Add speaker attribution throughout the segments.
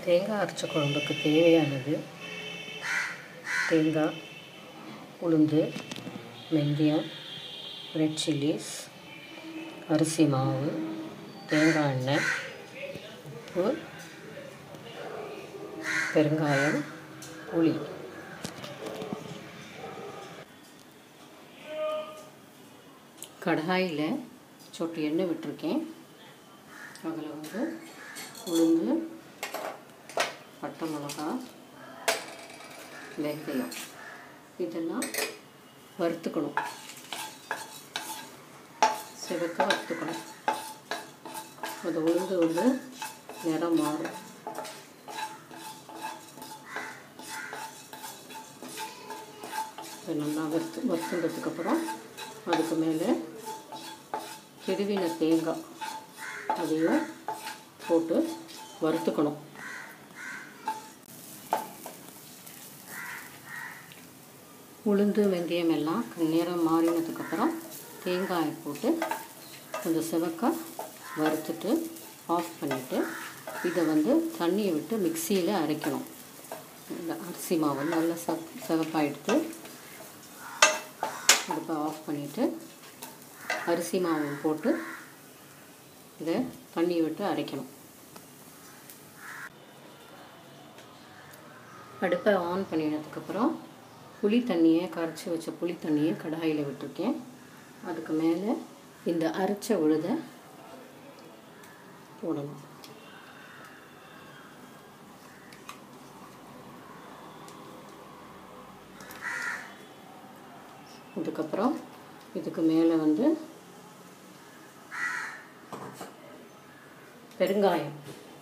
Speaker 1: தேங்காய் அரைச்ச குழம்புக்கு தேவையானது தேங்காய் உளுந்து வெந்தயம் ரெட் சில்லிஸ் அரிசி மாவு தேங்காய் எண்ணெய் உப்பு பெருங்காயம் புளி கடாயில் சொட்டு எண்ணெய் விட்டுருக்கேன் அதில் வந்து உளுந்து பட்டை மிளகா வெந்தயம் இதெல்லாம் வறுத்துக்கணும் சிவக்க வறுத்துக்கணும் அது உளுந்து வந்து நிறம் மாறும் இது நல்லா வறுத்து வறுத்துன்றதுக்கப்புறம் அதுக்கு மேலே திருவின தேங்காய் அதையும் போட்டு வறுத்துக்கணும் உளுந்து வெந்தயம் எல்லாம் நேரம் மாறினதுக்கப்புறம் தேங்காயை போட்டு கொஞ்சம் சிவக்க வறுத்துட்டு ஆஃப் பண்ணிவிட்டு இதை வந்து தண்ணியை விட்டு மிக்சியில் அரைக்கணும் இந்த அரிசி மாவு நல்லா ச சிவப்பாக எடுத்து அடுப்பை ஆஃப் பண்ணிவிட்டு அரிசி மாவு போட்டு இதை தண்ணியை விட்டு அரைக்கணும் அடுப்பை ஆன் பண்ணினதுக்கப்புறம் புளி தண்ணியை கரைச்சி வச்ச புளி தண்ணியை கடாயில் விட்டுருக்கேன் அதுக்கு மேலே இந்த அரைச்ச உழுதை போடணும் அதுக்கப்புறம் இதுக்கு மேலே வந்து பெருங்காயம்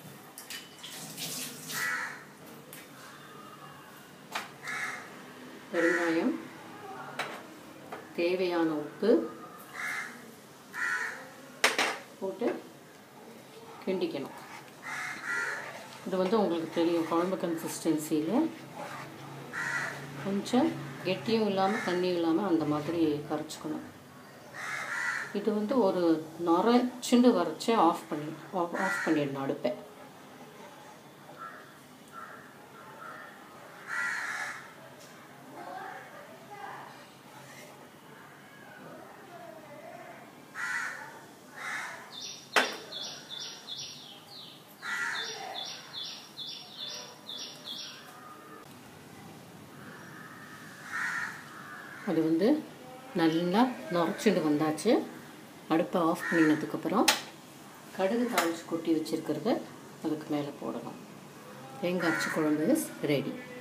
Speaker 1: பெருங்காயம் தேவையான உப்பு போட்டு கிண்டிக்கணும் இது வந்து உங்களுக்கு தெரியும் குழம்பு கன்சிஸ்டன்சியில் கொஞ்சம் கெட்டியும் இல்லாமல் தண்ணியும் இல்லாமல் அந்த மாதிரி கரைச்சிக்கணும் இது வந்து ஒரு நுரைச்சுண்டு வரைச்சி ஆஃப் பண்ணி ஆஃப் ஆஃப் பண்ணிடணும் அடுப்பை அது வந்து நல்லா நுரைச்சிட்டு வந்தாச்சு அடுப்பை ஆஃப் பண்ணினதுக்கப்புறம் கடுகு தாளிச்சு கொட்டி வச்சுருக்கிறத அதுக்கு மேலே போடணும் தேங்காய் அரைச்சி குழம்பு இஸ் ரெடி